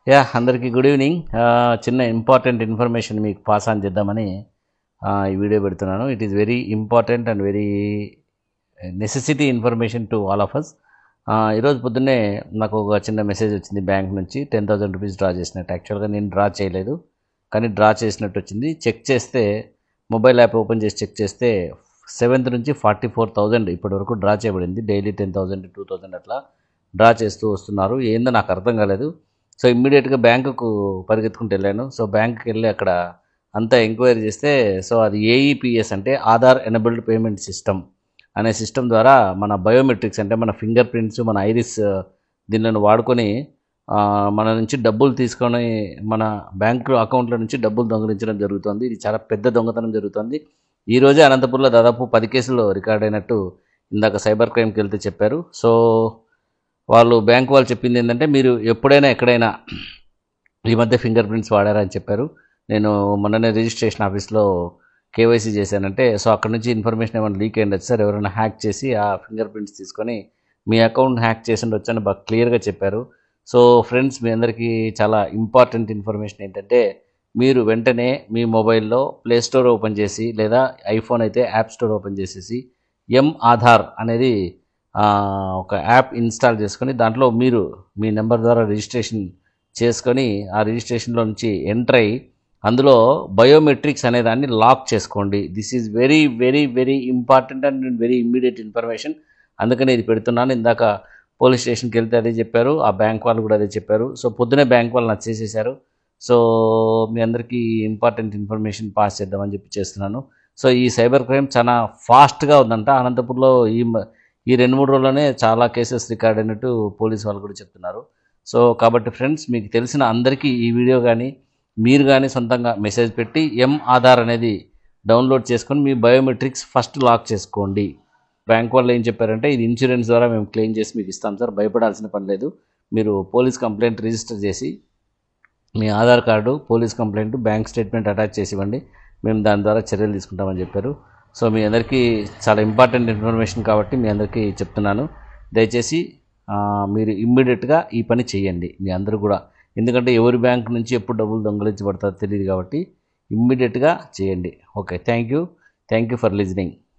yeah అందరికీ good evening ఆ, చిన్న ఇంపార్టెంట్ ఇన్ఫర్మేషన్ మీకు పాస్ ఆన్ చేద్దామని ఆ, ఈ వీడియో పెడుతున్నాను it is very important and very necessity information to all of us ఈరోజు పొద్దున్నే నాకు ఒక చిన్న మెసేజ్ వచ్చింది బ్యాంక్ నుంచి టెన్ థౌసండ్ రూపీస్ డ్రా చేసినట్టు యాక్చువల్గా నేను డ్రా చేయలేదు కానీ డ్రా చేసినట్టు వచ్చింది చెక్ చేస్తే మొబైల్ యాప్ ఓపెన్ చేసి చెక్ చేస్తే సెవెంత్ నుంచి ఫార్టీ ఫోర్ థౌజండ్ ఇప్పటి వరకు డ్రా చేయబడింది daily ten thousand two thousand అట్లా డ్రా చేస్తూ వస్తున్నారు ఏందో నాకు అర్థం కాలేదు సో ఇమ్మీడియట్గా బ్యాంకుకు పరిగెత్తుకుంటూ వెళ్ళాను సో బ్యాంకుకి వెళ్ళి అక్కడ అంతా ఎంక్వైరీ చేస్తే సో అది ఏఈపిఎస్ అంటే ఆధార్ ఎనబుల్డ్ పేమెంట్ సిస్టమ్ అనే సిస్టమ్ ద్వారా మన బయోమెట్రిక్స్ అంటే మన ఫింగర్ ప్రింట్స్ మన ఐరిస్ దీనిని వాడుకొని ఆ, మన నుంచి డబ్బులు తీసుకొని మన బ్యాంకు అకౌంట్ల నుంచి డబ్బులు దొంగిలించడం జరుగుతుంది ఇది చాలా పెద్ద దొంగతనం జరుగుతుంది ఈ రోజే అనంతపూర్లో దాదాపు పది కేసులు రికార్డ్ అయినట్టు ఇందాక సైబర్ క్రైమ్కి వెళ్తే చెప్పారు సో వాళ్ళు బ్యాంక్ వాళ్ళు చెప్పింది ఏంటంటే మీరు ఎప్పుడైనా ఎక్కడైనా ఈ మధ్య ఫింగర్ ప్రింట్స్ వాడారా అని చెప్పారు నేను మొన్ననే రిజిస్ట్రేషన్ ఆఫీస్లో కేవైసీ చేశానంటే సో అక్కడ నుంచి ఇన్ఫర్మేషన్ ఏమైనా లీక్ అయ్యింది సార్ ఎవరైనా హ్యాక్ చేసి ఆ ఫింగర్ ప్రింట్స్ తీసుకొని మీ అకౌంట్ హ్యాక్ చేసి ఉండొచ్చు అని బాగా క్లియర్గా చెప్పారు సో ఫ్రెండ్స్ మీ అందరికీ చాలా ఇంపార్టెంట్ ఇన్ఫర్మేషన్ ఏంటంటే మీరు వెంటనే మీ మొబైల్లో ప్లే స్టోర్ ఓపెన్ చేసి లేదా ఐఫోన్ అయితే యాప్ స్టోర్ ఓపెన్ చేసేసి ఎం ఆధార్ అనేది ఆ, ఒక యాప్ ఇన్స్టాల్ చేసుకొని దాంట్లో మీరు మీ నెంబర్ ద్వారా రిజిస్ట్రేషన్ చేసుకొని ఆ రిజిస్ట్రేషన్లో నుంచి ఎంటర్ అయ్యి అందులో బయోమెట్రిక్స్ అనే దాన్ని లాక్ చేసుకోండి this is very very very important and very immediate information అందుకని ఇది పెడుతున్నాను ఇందాక పోలీస్ స్టేషన్కి వెళ్తే అదే చెప్పారు ఆ బ్యాంక్ వాళ్ళు కూడా అదే చెప్పారు సో పొద్దునే బ్యాంక్ వాళ్ళు నాకు చేసేసారు సో మీ అందరికీ ఇంపార్టెంట్ ఇన్ఫర్మేషన్ పాస్ చేద్దామని చెప్పి చేస్తున్నాను సో ఈ సైబర్ క్రైమ్ చాలా ఫాస్ట్గా ఉందంట అనంతపూర్లో ఈ మ- ఈ రెండు మూడు రోజుల్లోనే చాలా కేసెస్ రికార్డ్ అయినట్టు పోలీస్ వాళ్ళు కూడా చెప్తున్నారు సో కాబట్టి ఫ్రెండ్స్ మీకు తెలిసిన అందరికీ ఈ వీడియో కానీ మీరు కానీ సొంతంగా మెసేజ్ పెట్టి ఎం ఆధార్ అనేది డౌన్లోడ్ చేసుకొని మీ బయోమెట్రిక్స్ ఫస్ట్ లాక్ చేసుకోండి బ్యాంక్ వాళ్ళు ఏం చెప్పారంటే ఇది ఇన్సూరెన్స్ ద్వారా మేము క్లెయిమ్ చేసి మీకు ఇస్తాం సార్ భయపడాల్సిన పని లేదు మీరు పోలీస్ కంప్లైంట్ రిజిస్టర్ చేసి మీ Aadhaar card police complaint bank statement attach చేసి ఇవ్వండి మేము దాని ద్వారా చర్యలు తీసుకుంటామని చెప్పారు సో మీ అందరికీ చాలా ఇంపార్టెంట్ ఇన్ఫర్మేషన్ కాబట్టి మీ అందరికీ చెప్తున్నాను దయచేసి ఆ, మీరు ఇమ్మీడియట్గా ఈ పని చేయండి మీ అందరూ కూడా ఎందుకంటే ఎవరి బ్యాంక్ నుంచి ఎప్పుడు డబ్బులు దొంగలించబడతారో తెలియదు కాబట్టి ఇమ్మీడియట్గా చేయండి okay thank you thank you for listening